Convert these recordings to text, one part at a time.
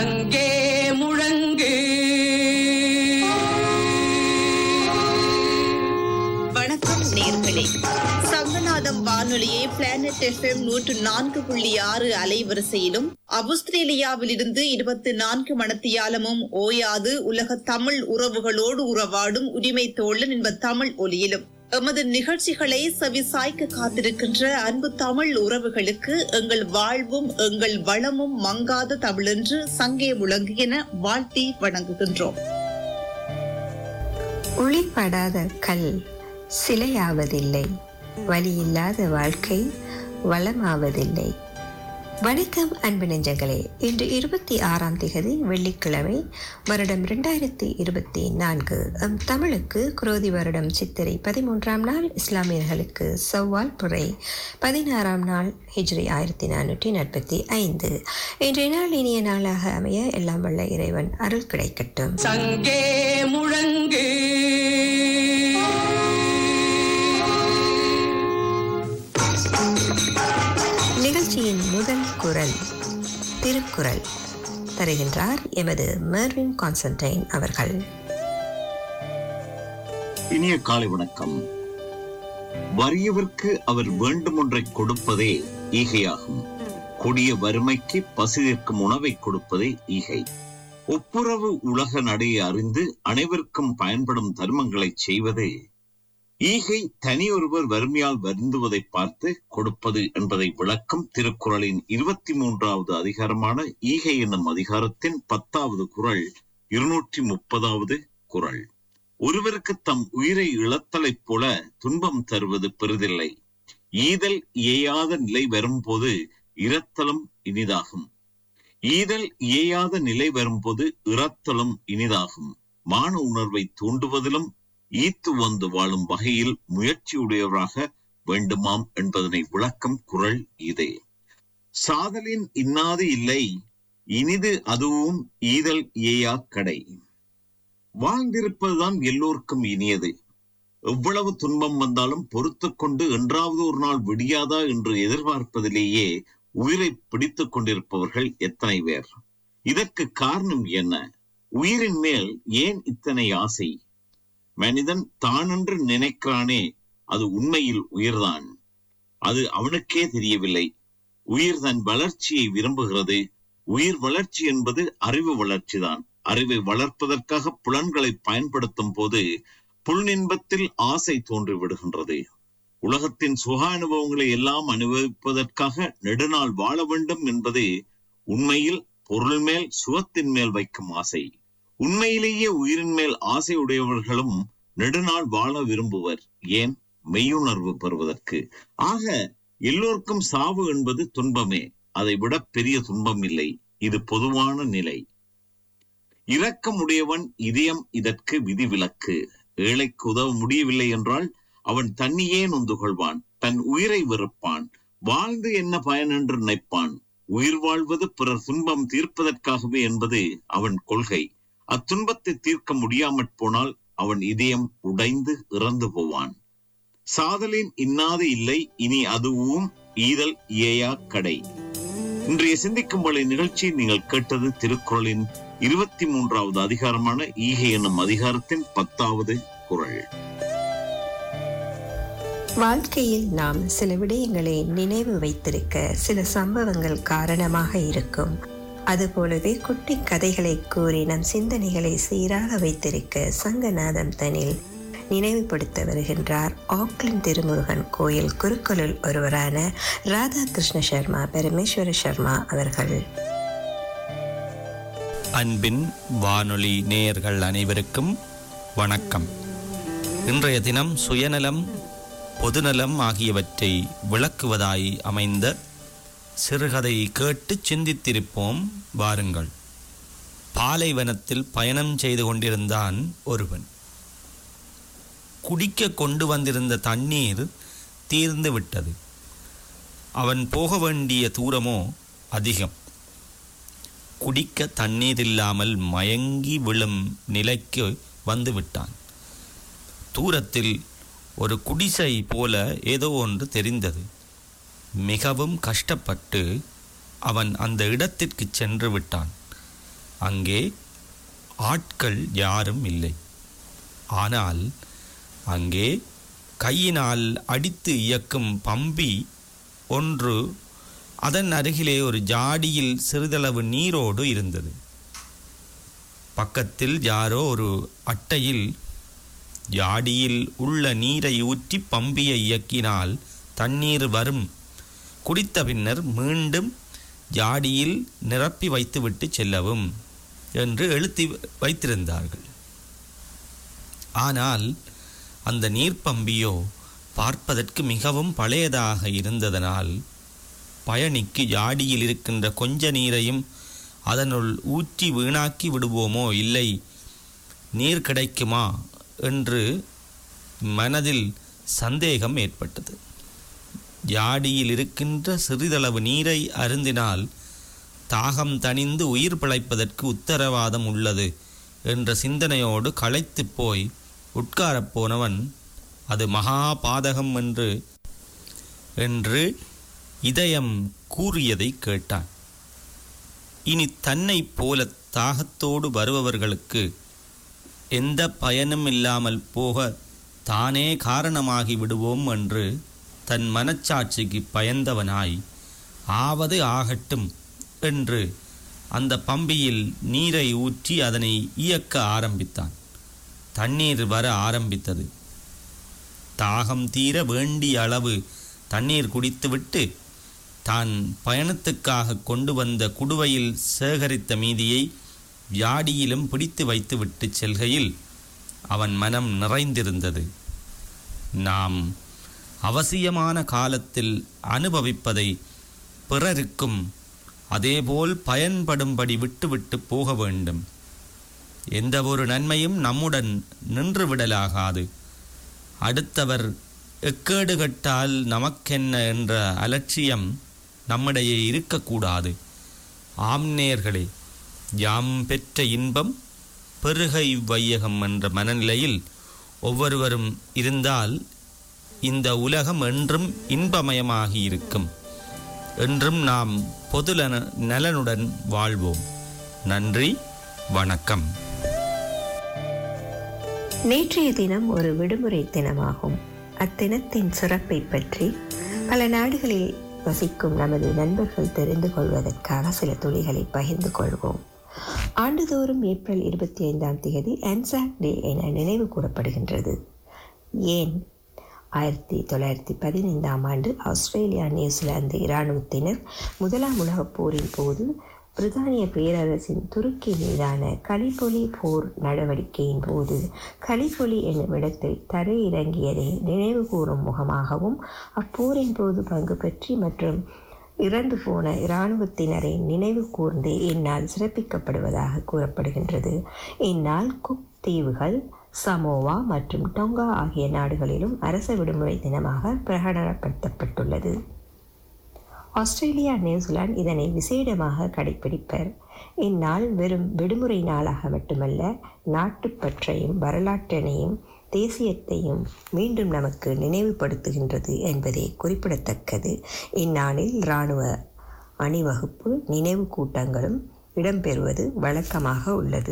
சங்கே முழங்கு வணக்கம் நேர்களே சங்கநாதம் வானொலியை பிளானட் எஃப்எம் நூற்று நான்கு புள்ளி ஆறு அலைவரிசையிலும் அவுஸ்திரேலியாவிலிருந்து இருபத்தி நான்கு மணத்தியாலமும் ஓயாது உலக தமிழ் உறவுகளோடு உறவாடும் உரிமை தோழன் என்ப தமிழ் ஒலியிலும் எமது நிகழ்ச்சிகளை செவிசாய்க்க காத்திருக்கின்ற அன்பு தமிழ் உறவுகளுக்கு எங்கள் வாழ்வும் எங்கள் வளமும் மங்காத தமிழென்று சங்கே முழங்குகின வாழ்த்தி வணங்குகின்றோம் ஒளிப்படாத கல் சிலையாவதில்லை வலியில்லாத வாழ்க்கை வளமாவதில்லை வணக்கம் அன்பு நெஞ்சங்களே இன்று இருபத்தி ஆறாம் திகதி வெள்ளிக்கிழமை வருடம் இரண்டாயிரத்தி இருபத்தி நான்கு எம் தமிழுக்கு குரோதி வருடம் சித்திரை பதிமூன்றாம் நாள் இஸ்லாமியர்களுக்கு சவ்வால் புரை பதினாறாம் நாள் ஹிஜ்ரி ஆயிரத்தி நானூற்றி நாற்பத்தி ஐந்து இன்றைய நாள் இனிய நாளாக அமைய எல்லாம் வல்ல இறைவன் அருள் கிடைக்கட்டும் சங்கே முழங்கு நிகழ்ச்சியின் முதல் குரல் திருக்குறள் தருகின்றார் எமது மெர்வின் கான்ஸ்டன்டைன் அவர்கள் இனிய காலை வணக்கம் வறியவர்க்கு அவர் வேண்டுமொன்றை கொடுப்பதே ஈகையாகும் கொடிய வறுமைக்கு பசிதிற்கும் உணவை கொடுப்பதே ஈகை ஒப்புரவு உலக நடையை அறிந்து அனைவருக்கும் பயன்படும் தர்மங்களை செய்வது ஈகை தனியொருவர் வறுமையால் வருந்துவதை பார்த்து கொடுப்பது என்பதை விளக்கும் திருக்குறளின் இருபத்தி மூன்றாவது அதிகாரமான ஈகை என்னும் அதிகாரத்தின் பத்தாவது குறள் இருநூற்றி முப்பதாவது குறள் ஒருவருக்கு தம் உயிரை இழத்தலைப் போல துன்பம் தருவது பெரிதில்லை ஈதல் இயையாத நிலை வரும்போது இரத்தலும் இனிதாகும் ஈதல் இயையாத நிலை வரும்போது இறத்தலும் இனிதாகும் மான உணர்வை தூண்டுவதிலும் ஈத்து வந்து வாழும் வகையில் முயற்சியுடையவராக வேண்டுமாம் என்பதனை விளக்கம் குறள் இதே சாதலின் இன்னாது இல்லை இனிது அதுவும் ஈதல் இயையா கடை வாழ்ந்திருப்பதுதான் எல்லோருக்கும் இனியது எவ்வளவு துன்பம் வந்தாலும் பொறுத்து கொண்டு என்றாவது ஒரு நாள் விடியாதா என்று எதிர்பார்ப்பதிலேயே உயிரை பிடித்துக் கொண்டிருப்பவர்கள் எத்தனை பேர் இதற்கு காரணம் என்ன உயிரின் மேல் ஏன் இத்தனை ஆசை மனிதன் தானென்று நினைக்கிறானே அது உண்மையில் உயிர்தான் அது அவனுக்கே தெரியவில்லை உயிர் தன் வளர்ச்சியை விரும்புகிறது உயிர் வளர்ச்சி என்பது அறிவு வளர்ச்சிதான் அறிவை வளர்ப்பதற்காக புலன்களை பயன்படுத்தும் போது புலனின்பத்தில் ஆசை தோன்றி விடுகின்றது உலகத்தின் சுக அனுபவங்களை எல்லாம் அனுபவிப்பதற்காக நெடுநாள் வாழ வேண்டும் என்பது உண்மையில் பொருள் மேல் சுகத்தின் மேல் வைக்கும் ஆசை உண்மையிலேயே உயிரின் மேல் ஆசை உடையவர்களும் நெடுநாள் வாழ விரும்புவர் ஏன் மெய்யுணர்வு பெறுவதற்கு ஆக எல்லோருக்கும் சாவு என்பது துன்பமே அதை விட பெரிய துன்பம் இல்லை இது பொதுவான நிலை இரக்கமுடையவன் இதயம் இதற்கு விதிவிலக்கு ஏழைக்கு உதவ முடியவில்லை என்றால் அவன் தன்னையே நொந்து கொள்வான் தன் உயிரை வெறுப்பான் வாழ்ந்து என்ன பயன் என்று நினைப்பான் உயிர் வாழ்வது பிறர் துன்பம் தீர்ப்பதற்காகவே என்பது அவன் கொள்கை அத்துன்பத்தை தீர்க்க முடியாமற் போனால் அவன் இதயம் உடைந்து இறந்து போவான் சாதலின் இன்னாது இல்லை இனி அதுவும் ஈதல் இயையா கடை இன்றைய சிந்திக்கும் வழி நிகழ்ச்சி நீங்கள் கேட்டது திருக்குறளின் இருபத்தி மூன்றாவது அதிகாரமான ஈகை என்னும் அதிகாரத்தின் பத்தாவது குறள் வாழ்க்கையில் நாம் சில விடயங்களை நினைவு வைத்திருக்க சில சம்பவங்கள் காரணமாக இருக்கும் அதுபோலவே குட்டி கதைகளை கூறி நம் சிந்தனைகளை சீராக வைத்திருக்க சங்கநாதம் தனில் நினைவுபடுத்த வருகின்றார் ஆக்லின் திருமுருகன் கோயில் குருக்களுள் ஒருவரான ராதாகிருஷ்ண சர்மா பரமேஸ்வர சர்மா அவர்கள் அன்பின் வானொலி நேயர்கள் அனைவருக்கும் வணக்கம் இன்றைய தினம் சுயநலம் பொதுநலம் ஆகியவற்றை விளக்குவதாய் அமைந்த சிறுகதை கேட்டு சிந்தித்திருப்போம் வாருங்கள் பாலைவனத்தில் பயணம் செய்து கொண்டிருந்தான் ஒருவன் குடிக்க கொண்டு வந்திருந்த தண்ணீர் தீர்ந்து விட்டது அவன் போக வேண்டிய தூரமோ அதிகம் குடிக்க தண்ணீர் இல்லாமல் மயங்கி விழும் நிலைக்கு வந்து விட்டான் தூரத்தில் ஒரு குடிசை போல ஏதோ ஒன்று தெரிந்தது மிகவும் கஷ்டப்பட்டு அவன் அந்த இடத்திற்கு சென்று விட்டான் அங்கே ஆட்கள் யாரும் இல்லை ஆனால் அங்கே கையினால் அடித்து இயக்கும் பம்பி ஒன்று அதன் அருகிலே ஒரு ஜாடியில் சிறிதளவு நீரோடு இருந்தது பக்கத்தில் யாரோ ஒரு அட்டையில் ஜாடியில் உள்ள நீரை ஊற்றி பம்பியை இயக்கினால் தண்ணீர் வரும் குடித்த பின்னர் மீண்டும் ஜாடியில் நிரப்பி வைத்துவிட்டு செல்லவும் என்று எழுத்தி வைத்திருந்தார்கள் ஆனால் அந்த நீர்ப்பம்பியோ பார்ப்பதற்கு மிகவும் பழையதாக இருந்ததனால் பயணிக்கு ஜாடியில் இருக்கின்ற கொஞ்ச நீரையும் அதனுள் ஊற்றி வீணாக்கி விடுவோமோ இல்லை நீர் கிடைக்குமா என்று மனதில் சந்தேகம் ஏற்பட்டது ஜாடியில் இருக்கின்ற சிறிதளவு நீரை அருந்தினால் தாகம் தணிந்து உயிர் பிழைப்பதற்கு உத்தரவாதம் உள்ளது என்ற சிந்தனையோடு களைத்துப் போய் உட்காரப் போனவன் அது மகா பாதகம் என்று என்று இதயம் கூறியதை கேட்டான் இனி தன்னைப் போல தாகத்தோடு வருபவர்களுக்கு எந்த பயனும் இல்லாமல் போக தானே காரணமாகி விடுவோம் என்று தன் மனச்சாட்சிக்கு பயந்தவனாய் ஆவது ஆகட்டும் என்று அந்த பம்பியில் நீரை ஊற்றி அதனை இயக்க ஆரம்பித்தான் தண்ணீர் வர ஆரம்பித்தது தாகம் தீர வேண்டிய அளவு தண்ணீர் குடித்துவிட்டு தான் பயணத்துக்காக கொண்டு வந்த குடுவையில் சேகரித்த மீதியை வியாடியிலும் பிடித்து வைத்துவிட்டு செல்கையில் அவன் மனம் நிறைந்திருந்தது நாம் அவசியமான காலத்தில் அனுபவிப்பதை பிறருக்கும் அதேபோல் பயன்படும்படி விட்டுவிட்டு போக வேண்டும் எந்த ஒரு நன்மையும் நம்முடன் நின்றுவிடலாகாது அடுத்தவர் எக்கேடு கட்டால் நமக்கென்ன என்ற அலட்சியம் நம்மிடையே இருக்கக்கூடாது ஆம்நேர்களே யாம் பெற்ற இன்பம் பெருகை வையகம் என்ற மனநிலையில் ஒவ்வொருவரும் இருந்தால் இந்த உலகம் என்றும் இன்பமயமாகி இருக்கும் என்றும் நாம் பொதுநல நலனுடன் வாழ்வோம் நன்றி வணக்கம் நேற்றைய தினம் ஒரு விடுமுறை தினமாகும் அத்தினத்தின் சிறப்பை பற்றி பல நாடுகளில் வசிக்கும் நமது நண்பர்கள் தெரிந்து கொள்வதற்காக சில துளிகளை பகிர்ந்து கொள்வோம் ஆண்டுதோறும் ஏப்ரல் இருபத்தி ஐந்தாம் தேதி ஆன்சாக் டே என நினைவு கூறப்படுகின்றது ஏன் ஆயிரத்தி தொள்ளாயிரத்தி பதினைந்தாம் ஆண்டு ஆஸ்திரேலியா நியூசிலாந்து இராணுவத்தினர் முதலாம் உலகப் போரின் போது பிரித்தானிய பேரரசின் துருக்கி மீதான கலிபொலி போர் நடவடிக்கையின் போது கலிபொலி என்னும் இடத்தில் தரையிறங்கியதை நினைவு கூறும் முகமாகவும் அப்போரின் போது பங்கு பற்றி மற்றும் இறந்து போன இராணுவத்தினரை நினைவு கூர்ந்து இந்நாள் சிறப்பிக்கப்படுவதாக கூறப்படுகின்றது இந்நாள் குக் தீவுகள் சமோவா மற்றும் டொங்கா ஆகிய நாடுகளிலும் அரச விடுமுறை தினமாக பிரகடனப்படுத்தப்பட்டுள்ளது ஆஸ்திரேலியா நியூசிலாந்து இதனை விசேடமாக கடைபிடிப்பர் இந்நாள் வெறும் விடுமுறை நாளாக மட்டுமல்ல நாட்டுப்பற்றையும் வரலாற்றினையும் தேசியத்தையும் மீண்டும் நமக்கு நினைவுபடுத்துகின்றது என்பதே குறிப்பிடத்தக்கது இந்நாளில் இராணுவ அணிவகுப்பு நினைவு கூட்டங்களும் இடம்பெறுவது வழக்கமாக உள்ளது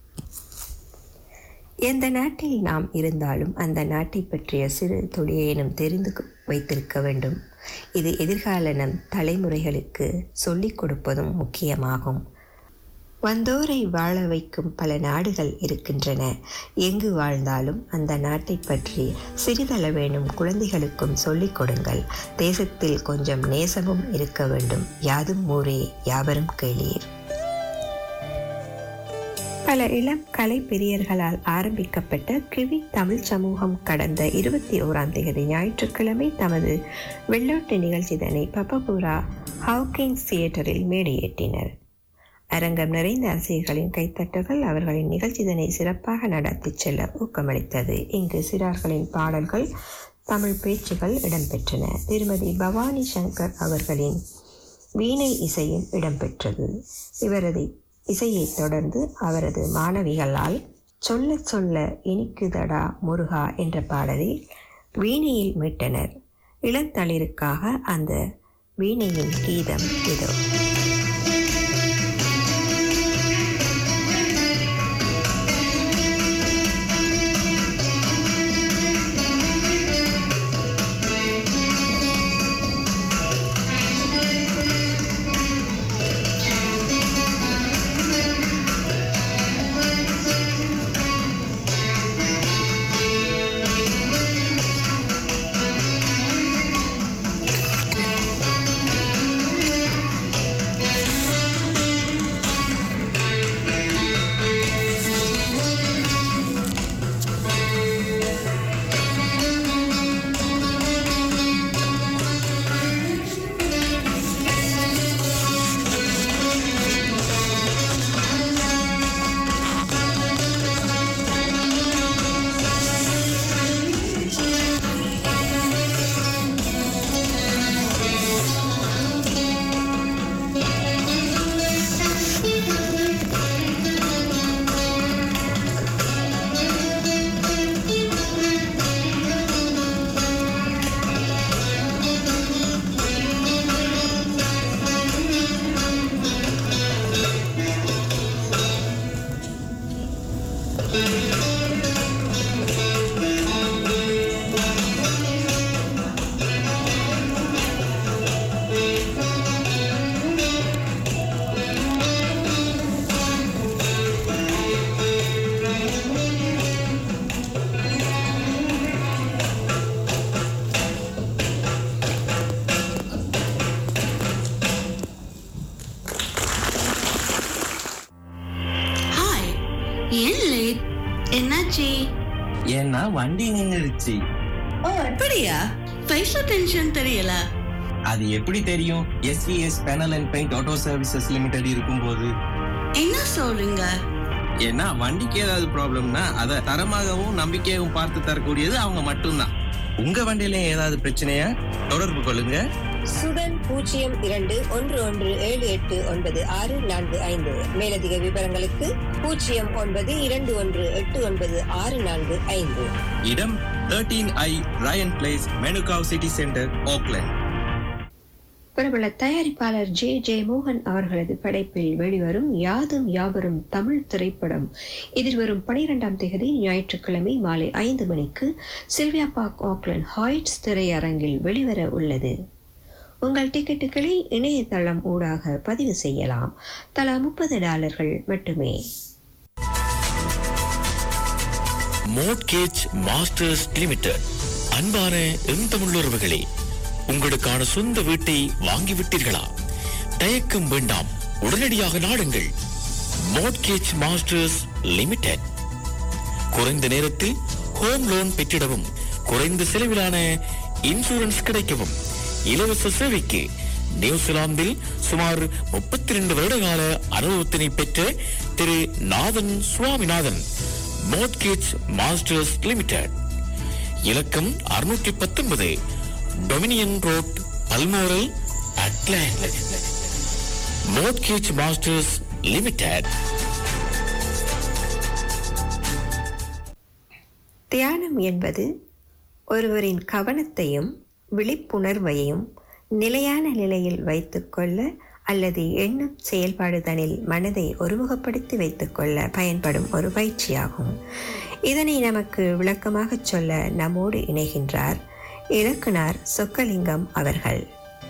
எந்த நாட்டில் நாம் இருந்தாலும் அந்த நாட்டை பற்றிய சிறு துளியேனும் தெரிந்து வைத்திருக்க வேண்டும் இது எதிர்கால நம் தலைமுறைகளுக்கு சொல்லிக் கொடுப்பதும் முக்கியமாகும் வந்தோரை வாழ வைக்கும் பல நாடுகள் இருக்கின்றன எங்கு வாழ்ந்தாலும் அந்த நாட்டை பற்றி சிறிதளவேனும் குழந்தைகளுக்கும் சொல்லிக் கொடுங்கள் தேசத்தில் கொஞ்சம் நேசமும் இருக்க வேண்டும் யாதும் ஊரே யாவரும் கேளீர் பல இளம் கலை பிரியர்களால் ஆரம்பிக்கப்பட்ட கிவி தமிழ் சமூகம் கடந்த இருபத்தி ஓராம் தேதி ஞாயிற்றுக்கிழமை தமது வெள்ளோட்டு நிகழ்ச்சிதனை பப்பபுரா ஹவுகிங்ஸ் தியேட்டரில் மேடையேற்றினர் அரங்கம் நிறைந்த ரசிகர்களின் கைத்தட்டல்கள் அவர்களின் நிகழ்ச்சிதனை சிறப்பாக நடத்திச் செல்ல ஊக்கமளித்தது இங்கு சிறார்களின் பாடல்கள் தமிழ் பேச்சுகள் இடம்பெற்றன திருமதி பவானி சங்கர் அவர்களின் வீணை இசையும் இடம்பெற்றது இவரது இசையைத் தொடர்ந்து அவரது மாணவிகளால் சொல்ல சொல்ல இனிக்குதடா முருகா என்ற பாடலை வீணையில் மீட்டனர் இளந்தளிருக்காக அந்த வீணையின் கீதம் இதோ ஹாய் ஏன் லேட் என்னாச்சு ஏன்னா வண்டி நின்னுடுச்சு ஓ அப்படியா பைசா டென்ஷன் தெரியல அது எப்படி தெரியும் SVS panel and paint auto services limited இருக்கும்போது என்ன சொல்றீங்க ஏன்னா வண்டிக்கு ஏதாவது ப்ராப்ளம்னா அதை தரமாகவும் நம்பிக்கையாகவும் பார்த்து தரக்கூடியது அவங்க மட்டும்தான் உங்க வண்டியில ஏதாவது பிரச்சனையா தொடர்பு கொள்ளுங்க சுடன் பூஜ்ஜியம் இரண்டு ஒன்று ஒன்று ஏழு எட்டு ஒன்பது ஆறு நான்கு ஐந்து மேலதிக விவரங்களுக்கு பூஜ்ஜியம் ஒன்பது இரண்டு ஒன்று எட்டு ஒன்பது ஆறு நான்கு ஐந்து இடம் தேர்ட்டீன் ஐ Ryan place Manukau city centre Auckland பிரபல தயாரிப்பாளர் ஜே ஜே மோகன் அவர்களது படைப்பில் வெளிவரும் யாதும் யாவரும் தமிழ் திரைப்படம் எதிர்வரும் பனிரெண்டாம் தேதி ஞாயிற்றுக்கிழமை மாலை ஐந்து மணிக்கு சில்வியா பார்க் ஆக்லண்ட் ஹாய்ட்ஸ் திரையரங்கில் வெளிவர உள்ளது உங்கள் டிக்கெட்டுகளை இணையதளம் ஊடாக பதிவு செய்யலாம் தலா முப்பது டாலர்கள் மட்டுமே மோட்கேஜ் மாஸ்டர்ஸ் லிமிடெட் அன்பான எந்தமுள்ளுறவுகளே உங்களுக்கான சொந்த வீட்டை வாங்கிவிட்டீர்களா தயக்கம் வேண்டாம் உடனடியாக நாடுங்கள் மோட்கேஜ் மாஸ்டர்ஸ் லிமிடெட் குறைந்த நேரத்தில் ஹோம் லோன் பெற்றிடவும் குறைந்த செலவிலான இன்சூரன்ஸ் கிடைக்கவும் இலவச சேவைக்கு நியூசிலாந்தில் சுமார் முப்பத்தி ரெண்டு வருடகால அனுபவத்தினை பெற்ற திரு Nathan Swaminathan mortgage masters limited இலக்கம் அறுநூற்றி பத்தொன்பது Dominion road Balmoral Auckland mortgage masters limited தியானம் என்பது ஒருவரின் கவனத்தையும் விழிப்புணர்வையும் நிலையான நிலையில் வைத்துக்கொள்ள அல்லது எண்ணம் செயல்பாடுதனில் மனதை ஒருமுகப்படுத்தி வைத்துக்கொள்ள பயன்படும் ஒரு பயிற்சியாகும் இதனை நமக்கு விளக்கமாகச் சொல்ல நம்மோடு இணைகின்றார் இலக்குனார் சொக்கலிங்கம் அவர்கள்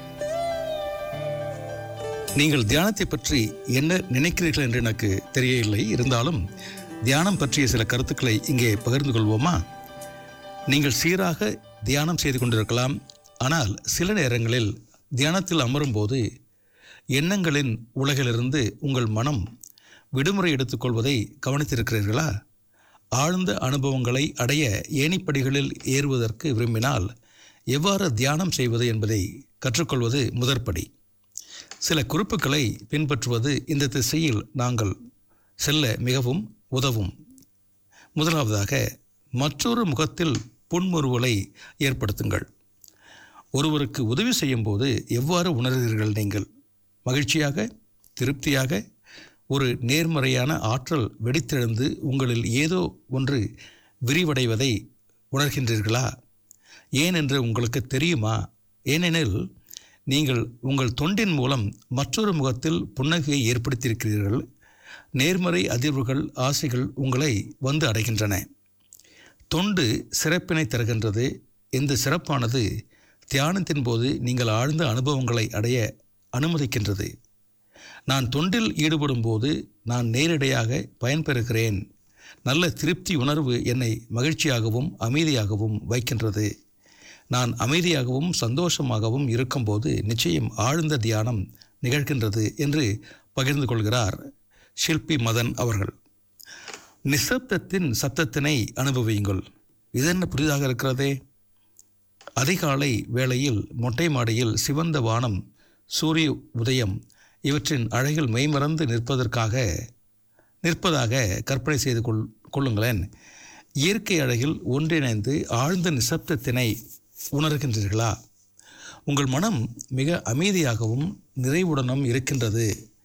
நீங்கள் தியானத்தை பற்றி என்ன நினைக்கிறீர்கள் என்று எனக்கு தெரியவில்லை இருந்தாலும் தியானம் பற்றிய சில கருத்துக்களை இங்கே பகிர்ந்து கொள்வோமா நீங்கள் சீராக தியானம் செய்து கொண்டிருக்கலாம் ஆனால் சில நேரங்களில் தியானத்தில் அமரும்போது எண்ணங்களின் உலகிலிருந்து உங்கள் மனம் விடுமுறை எடுத்துக்கொள்வதை கவனித்திருக்கிறீர்களா ஆழ்ந்த அனுபவங்களை அடைய ஏணிப்படிகளில் ஏறுவதற்கு விரும்பினால் எவ்வாறு தியானம் செய்வது என்பதை கற்றுக்கொள்வது முதற்படி சில குறிப்புகளை பின்பற்றுவது இந்த திசையில் நாங்கள் செல்ல மிகவும் உதவும் முதலாவதாக மற்றொரு முகத்தில் புன்முறுவலை ஏற்படுத்துங்கள் ஒருவருக்கு உதவி செய்யும்போது எவ்வாறு உணர்கிறீர்கள் நீங்கள் மகிழ்ச்சியாக திருப்தியாக ஒரு நேர்மறையான ஆற்றல் வெடித்தெழுந்து உங்களில் ஏதோ ஒன்று விரிவடைவதை உணர்கின்றீர்களா ஏன் என்று உங்களுக்கு தெரியுமா ஏனெனில் நீங்கள் உங்கள் தொண்டின் மூலம் மற்றொரு முகத்தில் புன்னகையை ஏற்படுத்தியிருக்கிறீர்கள் நேர்மறை அதிர்வுகள் ஆசைகள் உங்களை வந்து அடைகின்றன தொண்டு சிறப்பினை தருகின்றது இந்த சிறப்பானது தியானத்தின் போது நீங்கள் ஆழ்ந்த அனுபவங்களை அடைய அனுமதிக்கின்றது நான் தொண்டில் ஈடுபடும் போது நான் நேரடியாக பயன்பெறுகிறேன் நல்ல திருப்தி உணர்வு என்னை மகிழ்ச்சியாகவும் அமைதியாகவும் வைக்கின்றது நான் அமைதியாகவும் சந்தோஷமாகவும் இருக்கும்போது நிச்சயம் ஆழ்ந்த தியானம் நிகழ்கின்றது என்று பகிர்ந்து கொள்கிறார் ஷில்பி மதன் அவர்கள் நிசப்தத்தின் சத்தத்தினை அனுபவியுங்கள் இதென்ன புதிதாக இருக்கிறதே அதிகாலை வேளையில் மொட்டை மாடியில் சிவந்த வானம் சூரிய உதயம் இவற்றின் அழகில் மெய்மறந்து நிற்பதற்காக நிற்பதாக கற்பனை செய்து கொள் கொள்ளுங்களேன் இயற்கை அழகில் ஒன்றிணைந்து ஆழ்ந்த நிசப்தத்தினை உணர்கின்றீர்களா உங்கள் மனம் மிக அமைதியாகவும் நிறைவுடனும் இருக்கின்றது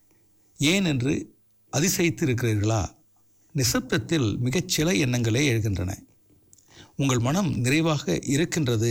ஏன் என்று அதிசயித்து இருக்கிறீர்களா நிசப்தத்தில் மிகச் சில எண்ணங்களே எழுகின்றன உங்கள் மனம் நிறைவாக இருக்கின்றது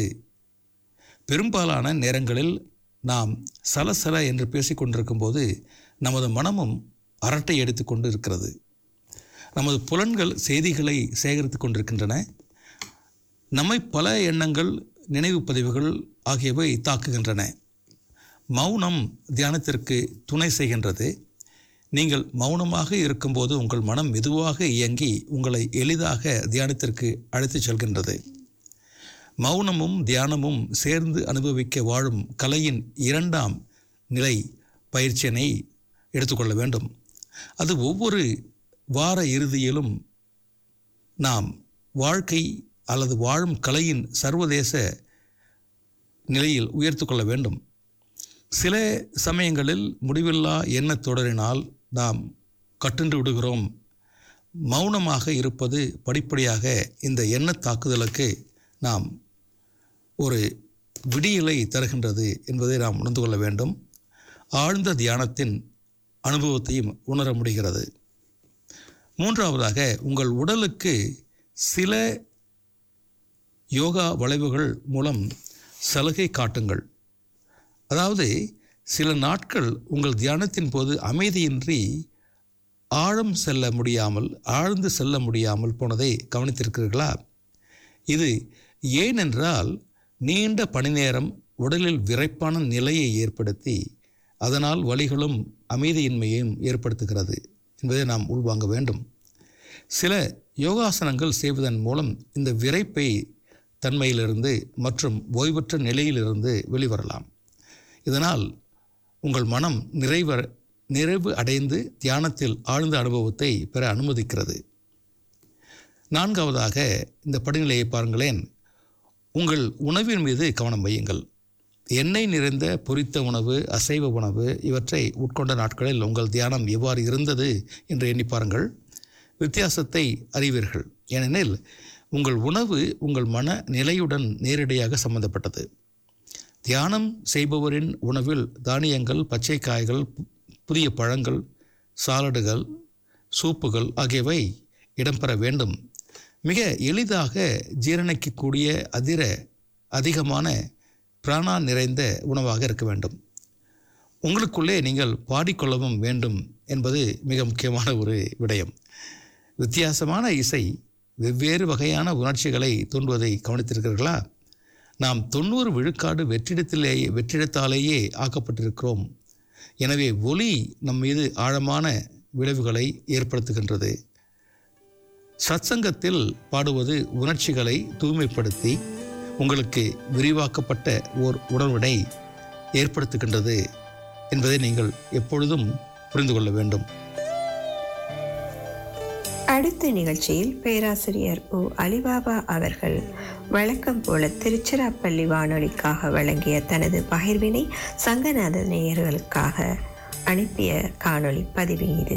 பெரும்பாலான நேரங்களில் நாம் சலசல என்று பேசிக்கொண்டிருக்கும் போது நமது மனமும் அரட்டை எடுத்துக்கொண்டு இருக்கிறது நமது புலன்கள் செய்திகளை சேகரித்து கொண்டிருக்கின்றன நம்மை பல எண்ணங்கள் நினைவு பதிவுகள் ஆகியவை தாக்குகின்றன மௌனம் தியானத்திற்கு துணை செய்கின்றது நீங்கள் மௌனமாக இருக்கும்போது உங்கள் மனம் மெதுவாக இயங்கி உங்களை எளிதாக தியானத்திற்கு அழைத்துச் செல்கின்றது மௌனமும் தியானமும் சேர்ந்து அனுபவிக்க வாழும் கலையின் இரண்டாம் நிலை பயிற்சியினை எடுத்துக்கொள்ள வேண்டும் அது ஒவ்வொரு வார இறுதியிலும் நாம் வாழ்க்கை அல்லது வாழும் கலையின் சர்வதேச நிலையில் உயர்த்து கொள்ள வேண்டும் சில சமயங்களில் முடிவில்லா எண்ணத் தொடரினால் நாம் கட்டுண்டு விடுகிறோம் மௌனமாக இருப்பது படிப்படியாக இந்த எண்ணத் தாக்குதலுக்கு நாம் ஒரு விடியலை தருகின்றது என்பதை நாம் உணர்ந்து கொள்ள வேண்டும் ஆழ்ந்த தியானத்தின் அனுபவத்தையும் உணர முடிகிறது மூன்றாவதாக உங்கள் உடலுக்கு சில யோகா வளைவுகள் மூலம் சலுகை காட்டுங்கள் அதாவது சில நாட்கள் உங்கள் தியானத்தின் போது அமைதியின்றி ஆழம் செல்ல முடியாமல் ஆழ்ந்து செல்ல முடியாமல் போனதை கவனித்திருக்கிறீர்களா இது ஏனென்றால் நீண்ட பணி நேரம் உடலில் விரைப்பான நிலையை ஏற்படுத்தி அதனால் வலிகளும் அமைதியின்மையையும் ஏற்படுத்துகிறது என்பதை நாம் உள்வாங்க வேண்டும் சில யோகாசனங்கள் செய்வதன் மூலம் இந்த விரைப்பை தன்மையிலிருந்து மற்றும் ஓய்வற்ற நிலையிலிருந்து வெளிவரலாம் இதனால் உங்கள் மனம் நிறைவ நிறைவு அடைந்து தியானத்தில் ஆழ்ந்த அனுபவத்தை பெற அனுமதிக்கிறது நான்காவதாக இந்த படிநிலையை பாருங்களேன் உங்கள் உணவின் மீது கவனம் வையுங்கள் எண்ணெய் நிறைந்த பொரித்த உணவு அசைவ உணவு இவற்றை உட்கொண்ட நாட்களில் உங்கள் தியானம் எவ்வாறு இருந்தது என்று எண்ணி பாருங்கள் வித்தியாசத்தை அறிவீர்கள் ஏனெனில் உங்கள் உணவு உங்கள் மன நிலையுடன் நேரடியாக சம்பந்தப்பட்டது தியானம் செய்பவரின் உணவில் தானியங்கள் பச்சை காய்கள் புதிய பழங்கள் சாலடுகள் சூப்புகள் ஆகியவை இடம்பெற வேண்டும் மிக எளிதாக ஜீரணிக்கக்கூடிய அதிர அதிகமான பிராணா நிறைந்த உணவாக இருக்க வேண்டும் உங்களுக்குள்ளே நீங்கள் பாடிக்கொள்ளவும் வேண்டும் என்பது மிக முக்கியமான ஒரு விடயம் வித்தியாசமான இசை வெவ்வேறு வகையான உணர்ச்சிகளை தூண்டுவதை கவனித்திருக்கிறீர்களா நாம் தொண்ணூறு விழுக்காடு வெற்றிடத்திலேயே வெற்றிடத்தாலேயே ஆக்கப்பட்டிருக்கிறோம் எனவே ஒலி நம் மீது ஆழமான விளைவுகளை ஏற்படுத்துகின்றது சத்சங்கத்தில் பாடுவது உணர்ச்சிகளை தூய்மைப்படுத்தி உங்களுக்கு விரிவாக்கப்பட்ட ஓர் உணர்வினை ஏற்படுத்துகின்றது என்பதை நீங்கள் எப்பொழுதும் புரிந்து கொள்ள வேண்டும் அடுத்த நிகழ்ச்சியில் பேராசிரியர் ஓ அலிபாபா அவர்கள் வழக்கம் போல திருச்சிராப்பள்ளி வானொலிக்காக வழங்கிய தனது பகிர்வினை சங்கநாத நேயர்களுக்காக அனுப்பிய காணொளி பதிவு இது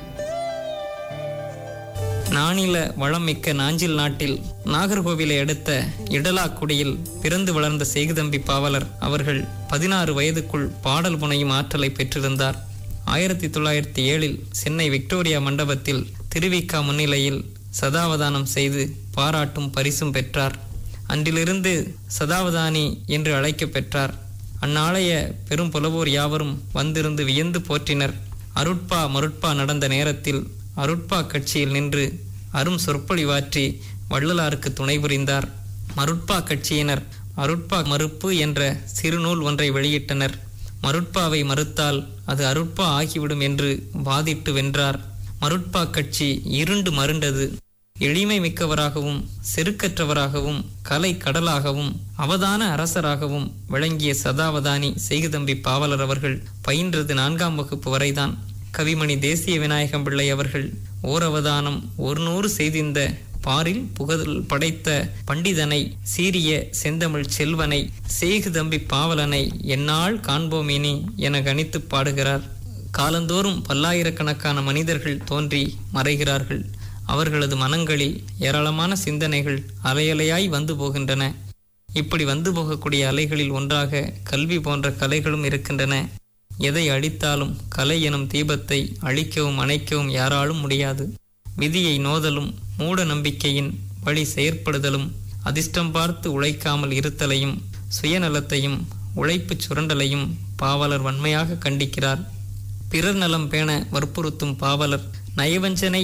நானில வளமிக்க நாஞ்சில் நாட்டில் நாகர்கோவிலை அடுத்த இடலாக்குடியில் பிறந்து வளர்ந்த செய்குதம்பி பாவலர் அவர்கள் பதினாறு வயதுக்குள் பாடல் புனையும் ஆற்றலை பெற்றிருந்தார் ஆயிரத்தி தொள்ளாயிரத்தி ஏழில் சென்னை விக்டோரியா மண்டபத்தில் திருவிக்கா முன்னிலையில் சதாவதானம் செய்து பாராட்டும் பரிசும் பெற்றார் அன்றிலிருந்து சதாவதானி என்று அழைக்கப் பெற்றார் அந்நாளைய பெரும் புலவோர் யாவரும் வந்திருந்து வியந்து போற்றினர் அருட்பா மருட்பா நடந்த நேரத்தில் அருட்பா கட்சியில் நின்று அரும் சொற்பொழிவாற்றி வள்ளலாருக்கு துணை புரிந்தார் மருட்பா கட்சியினர் அருட்பா மறுப்பு என்ற சிறுநூல் ஒன்றை வெளியிட்டனர் மருட்பாவை மறுத்தால் அது அருட்பா ஆகிவிடும் என்று வாதிட்டு வென்றார் மருட்பா கட்சி இருண்டு மருண்டது எளிமை மிக்கவராகவும் செருக்கற்றவராகவும் கலை கடலாகவும் அவதான அரசராகவும் விளங்கிய சதாவதானி செய்குதம்பி பாவலர் அவர்கள் பயின்றது நான்காம் வகுப்பு வரைதான் கவிமணி தேசிய விநாயகம் பிள்ளை அவர்கள் ஓரவதானம் ஒரு நூறு செய்திந்த பாரில் புகழ் படைத்த பண்டிதனை சீரிய செந்தமிழ் செல்வனை செய்குதம்பி பாவலனை என்னால் காண்போமினி என கணித்து பாடுகிறார் காலந்தோறும் பல்லாயிரக்கணக்கான மனிதர்கள் தோன்றி மறைகிறார்கள் அவர்களது மனங்களில் ஏராளமான சிந்தனைகள் அலையலையாய் வந்து போகின்றன இப்படி வந்து போகக்கூடிய அலைகளில் ஒன்றாக கல்வி போன்ற கலைகளும் இருக்கின்றன எதை அழித்தாலும் கலை எனும் தீபத்தை அழிக்கவும் அணைக்கவும் யாராலும் முடியாது விதியை நோதலும் மூட நம்பிக்கையின் வழி செயற்படுதலும் அதிர்ஷ்டம் பார்த்து உழைக்காமல் இருத்தலையும் சுயநலத்தையும் உழைப்புச் சுரண்டலையும் பாவலர் வன்மையாக கண்டிக்கிறார் பிறர் நலம் பேண வற்புறுத்தும் பாவலர் நயவஞ்சனை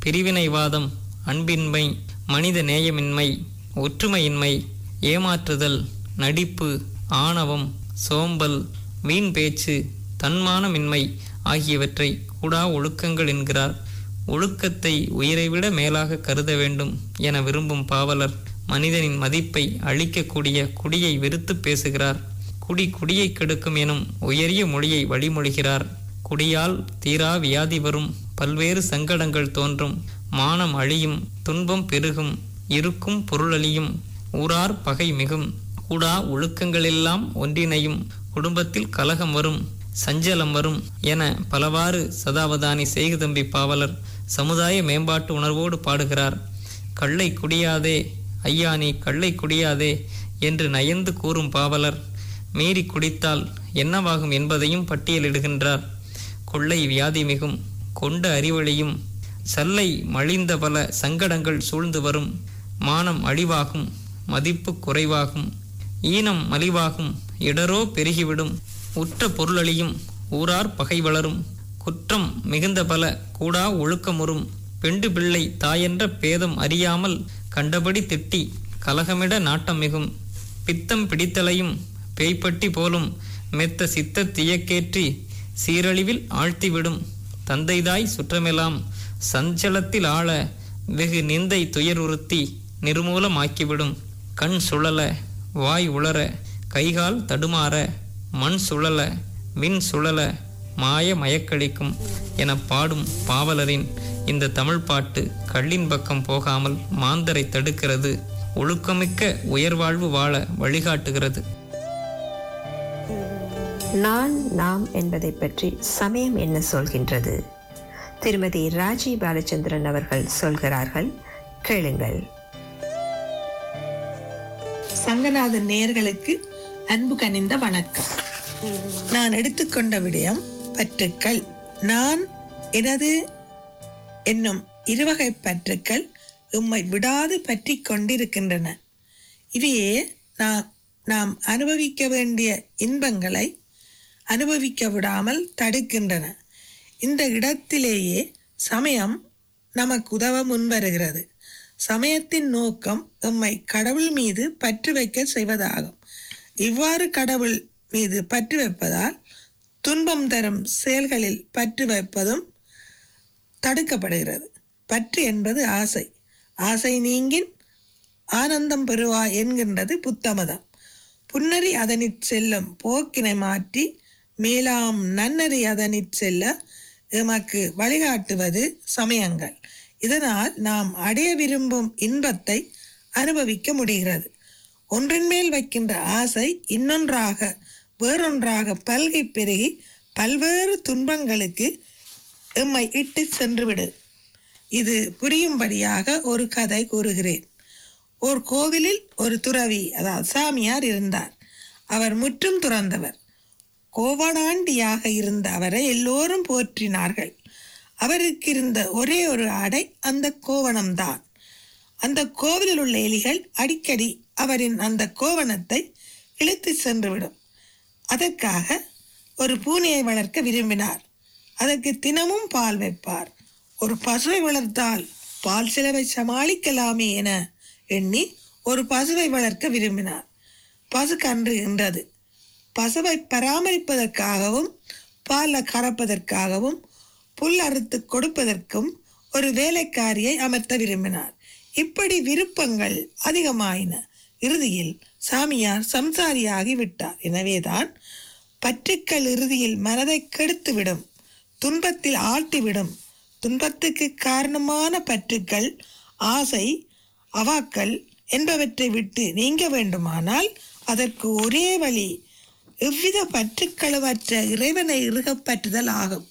பிரிவினைவாதம் அன்பின்மை மனித நேயமின்மை ஒற்றுமையின்மை ஏமாற்றுதல் நடிப்பு ஆணவம் சோம்பல் வீண் பேச்சு தன்மானமின்மை ஆகியவற்றை கூடா ஒழுக்கங்கள் என்கிறார் ஒழுக்கத்தை உயிரைவிட மேலாக கருத வேண்டும் என விரும்பும் பாவலர் மனிதனின் மதிப்பை அழிக்கக்கூடிய குடியை வெறுத்து பேசுகிறார் குடி குடியை கெடுக்கும் எனும் உயரிய மொழியை வழிமொழிகிறார் குடியால் தீரா வியாதி வரும் பல்வேறு சங்கடங்கள் தோன்றும் மானம் அழியும் துன்பம் பெருகும் இருக்கும் பொருளழியும் ஊரார் பகை மிகும் கூடா ஒழுக்கங்களெல்லாம் ஒன்றிணையும் குடும்பத்தில் கலகம் வரும் சஞ்சலம் வரும் என பலவாறு சதாவதானி செய்குதம்பி பாவலர் சமுதாய மேம்பாட்டு உணர்வோடு பாடுகிறார் கள்ளை குடியாதே ஐயா நீ கள்ளை குடியாதே என்று நயந்து கூறும் பாவலர் மீறி குடித்தால் என்னவாகும் என்பதையும் பட்டியலிடுகின்றார் கொள்ளை வியாதி மிகும் கொண்ட அறிவழியும் சல்லை மழிந்த பல சங்கடங்கள் சூழ்ந்து வரும் மானம் அழிவாகும் மதிப்பு குறைவாகும் ஈனம் மலிவாகும் இடரோ பெருகிவிடும் உற்ற பொருளழியும் ஊரார் பகை வளரும் குற்றம் மிகுந்த பல கூடா ஒழுக்கமுறும் பெண்டு பிள்ளை தாயென்ற பேதம் அறியாமல் கண்டபடி திட்டி கலகமிட நாட்டம் மிகும் பித்தம் பிடித்தலையும் பேய்ப்பட்டி போலும் மெத்த சித்த தியக்கேற்றி சீரழிவில் ஆழ்த்திவிடும் தந்தைதாய் சுற்றமெல்லாம் சஞ்சலத்தில் ஆள வெகு நிந்தை துயருறுத்தி நிர்மூலமாக்கிவிடும் கண் சுழல வாய் உளர கைகால் தடுமாற மண் சுழல விண் சுழல மாய மயக்களிக்கும் என பாடும் பாவலரின் இந்த தமிழ் பாட்டு கள்ளின் பக்கம் போகாமல் மாந்தரை தடுக்கிறது ஒழுக்கமிக்க உயர்வாழ்வு வாழ வழிகாட்டுகிறது நான் நாம் என்பதை பற்றி சமயம் என்ன சொல்கின்றது திருமதி ராஜி பாலச்சந்திரன் அவர்கள் சொல்கிறார்கள் கேளுங்கள் சங்கநாதன் நேயர்களுக்கு அன்பு கனிந்த வணக்கம் நான் எடுத்துக்கொண்ட விடயம் பற்றுக்கள் நான் எனது என்னும் இருவகை பற்றுக்கள் உம்மை விடாது பற்றி கொண்டிருக்கின்றன இவையே நாம் நாம் அனுபவிக்க வேண்டிய இன்பங்களை அனுபவிக்க விடாமல் தடுக்கின்றன இந்த இடத்திலேயே சமயம் நமக்கு உதவ முன்வருகிறது சமயத்தின் நோக்கம் எம்மை கடவுள் மீது பற்று வைக்க செய்வதாகும் இவ்வாறு கடவுள் மீது பற்று வைப்பதால் துன்பம் தரும் செயல்களில் பற்று வைப்பதும் தடுக்கப்படுகிறது பற்று என்பது ஆசை ஆசை நீங்கின் ஆனந்தம் பெறுவா என்கின்றது புத்தமதம் புன்னறி அதனிற் செல்லும் போக்கினை மாற்றி மேலாம் நன்னறி அதனிற் செல்ல எமக்கு வழிகாட்டுவது சமயங்கள் இதனால் நாம் அடைய விரும்பும் இன்பத்தை அனுபவிக்க முடிகிறது ஒன்றின் மேல் வைக்கின்ற ஆசை இன்னொன்றாக வேறொன்றாக பல்கை பெருகி பல்வேறு துன்பங்களுக்கு எம்மை இட்டு சென்றுவிடு இது புரியும்படியாக ஒரு கதை கூறுகிறேன் ஒரு கோவிலில் ஒரு துறவி அதாவது சாமியார் இருந்தார் அவர் முற்றும் துறந்தவர் கோவணாண்டியாக இருந்த அவரை எல்லோரும் போற்றினார்கள் அவருக்கு இருந்த ஒரே ஒரு ஆடை அந்த கோவணம்தான் அந்த கோவிலில் உள்ள எலிகள் அடிக்கடி அவரின் அந்த கோவணத்தை இழுத்து சென்றுவிடும் அதற்காக ஒரு பூனையை வளர்க்க விரும்பினார் அதற்கு தினமும் பால் வைப்பார் ஒரு பசுவை வளர்த்தால் பால் செலவை சமாளிக்கலாமே என எண்ணி ஒரு பசுவை வளர்க்க விரும்பினார் பசு கன்று என்றது பசுவை பராமரிப்பதற்காகவும் பாலை கறப்பதற்காகவும் புல் அறுத்து கொடுப்பதற்கும் ஒரு வேலைக்காரியை அமர்த்த விரும்பினார் இப்படி விருப்பங்கள் அதிகமாயின இறுதியில் சாமியார் சம்சாரியாகி விட்டார் எனவேதான் பற்றுக்கள் இறுதியில் மனதை கெடுத்துவிடும் துன்பத்தில் ஆழ்த்திவிடும் துன்பத்துக்கு காரணமான பற்றுக்கள் ஆசை அவாக்கள் என்பவற்றை விட்டு நீங்க வேண்டுமானால் அதற்கு ஒரே வழி எவ்வித பற்றுக்களவற்ற இறைவனை இறுகப்பற்றுதல் ஆகும்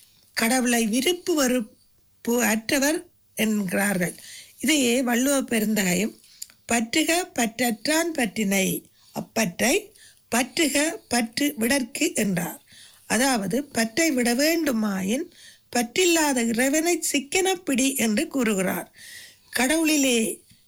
கடவுளை விருப்பு வெறுப்பு அற்றவர் என்கிறார்கள் இதையே வள்ளுவ பெருந்தகையும் பற்றுக பற்றற்றான் பற்றினை அப்பற்றை பற்றுக பற்று விடற்கு என்றார் அதாவது பற்றை விட வேண்டுமாயின் பற்றில்லாத இறைவனை சிக்கன பிடி என்று கூறுகிறார் கடவுளிலே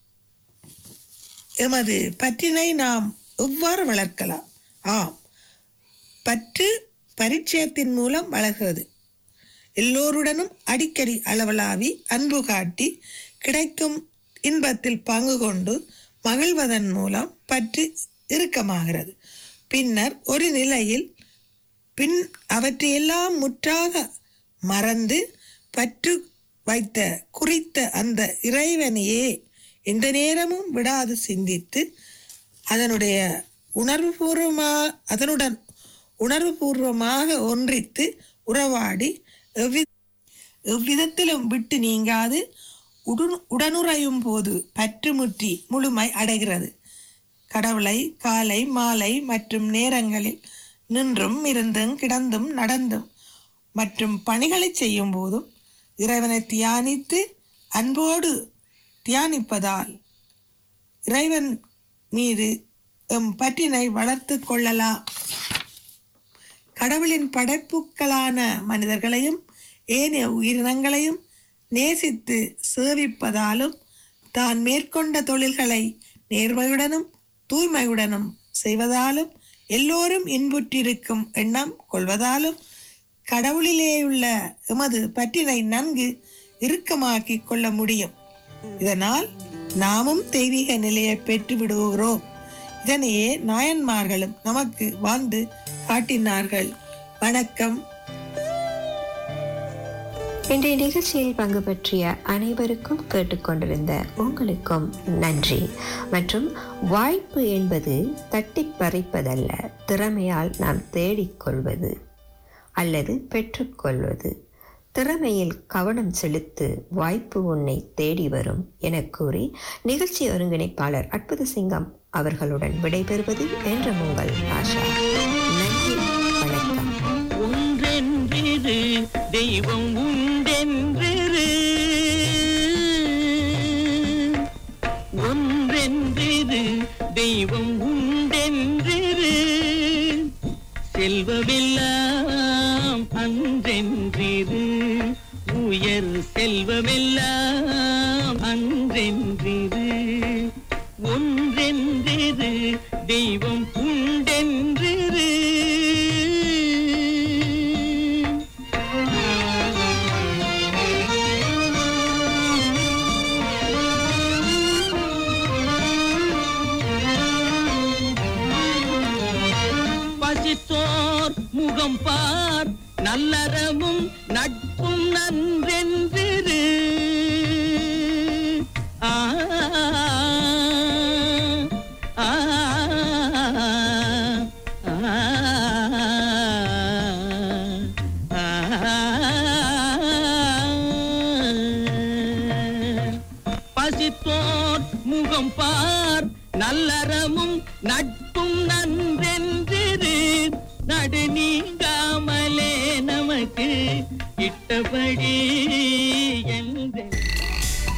எமது பற்றினை நாம் எவ்வாறு வளர்க்கலாம் ஆம் பற்று பரிச்சயத்தின் மூலம் வளர்கிறது எல்லோருடனும் அடிக்கடி அளவலாவி அன்பு காட்டி கிடைக்கும் இன்பத்தில் பங்கு கொண்டு மகிழ்வதன் மூலம் பற்றி இறுக்கமாகிறது பின்னர் ஒரு நிலையில் பின் அவற்றையெல்லாம் முற்றாக மறந்து பற்று வைத்த குறித்த அந்த இறைவனையே எந்த நேரமும் விடாது சிந்தித்து அதனுடைய உணர்வுபூர்வமா அதனுடன் உணர்வுபூர்வமாக ஒன்றித்து உறவாடி எவ்வி எவ்விதத்திலும் விட்டு நீங்காது உடன் உடனுறையும் போது பற்றுமுற்றி முழுமை அடைகிறது கடவுளை காலை மாலை மற்றும் நேரங்களில் நின்றும் இருந்தும் கிடந்தும் நடந்தும் மற்றும் பணிகளை செய்யும் போதும் இறைவனை தியானித்து அன்போடு தியானிப்பதால் இறைவன் மீது எம் பற்றினை வளர்த்து கொள்ளலாம் கடவுளின் படைப்புக்களான மனிதர்களையும் ஏனைய உயிரினங்களையும் நேசித்து சேவிப்பதாலும் தான் மேற்கொண்ட தொழில்களை நேர்மையுடனும் தூய்மையுடனும் செய்வதாலும் எல்லோரும் இன்புற்றிருக்கும் எண்ணம் கொள்வதாலும் கடவுளிலேயுள்ள எமது பற்றினை நன்கு இறுக்கமாக்கி கொள்ள முடியும் இதனால் நாமும் தெய்வீக நிலையை பெற்று விடுகிறோம் இதனையே நாயன்மார்களும் நமக்கு வாழ்ந்து காட்டினார்கள் வணக்கம் இன்றைய நிகழ்ச்சியில் பங்கு பற்றிய அனைவருக்கும் கேட்டுக்கொண்டிருந்த உங்களுக்கும் நன்றி மற்றும் வாய்ப்பு என்பது தட்டி பறிப்பதல்ல திறமையால் நாம் தேடிக்கொள்வது அல்லது பெற்றுக்கொள்வது திறமையில் கவனம் செலுத்து வாய்ப்பு உன்னை தேடி வரும் என கூறி நிகழ்ச்சி ஒருங்கிணைப்பாளர் அற்புத சிங்கம் அவர்களுடன் விடைபெறுவது என்ற உங்கள் ஆஷா நன்றி வணக்கம் ஒன்றென்றிரு தெய்வம் உண்டென்றிரு ஒன்றென்றிரு தெய்வம் உண்டென்றிரு செல்வமெல்லாம் அன்றென்றிரு உயர் செல்வமெல்லாம் அன்றென்றிரு ஒன்றென்றிரு தெய்வம் உண்டென்றிரு பசித்தோர் முகம் பார் நல்லறமும் நட்பும் நன்றென்றிரு ஆ ஆ, ஆ, பசித்தோர் முகம் பார் நல்லறமும் நட்பும் நன்றென்றிரு நடு நீங்காமலே நமக்கு இட்டபடி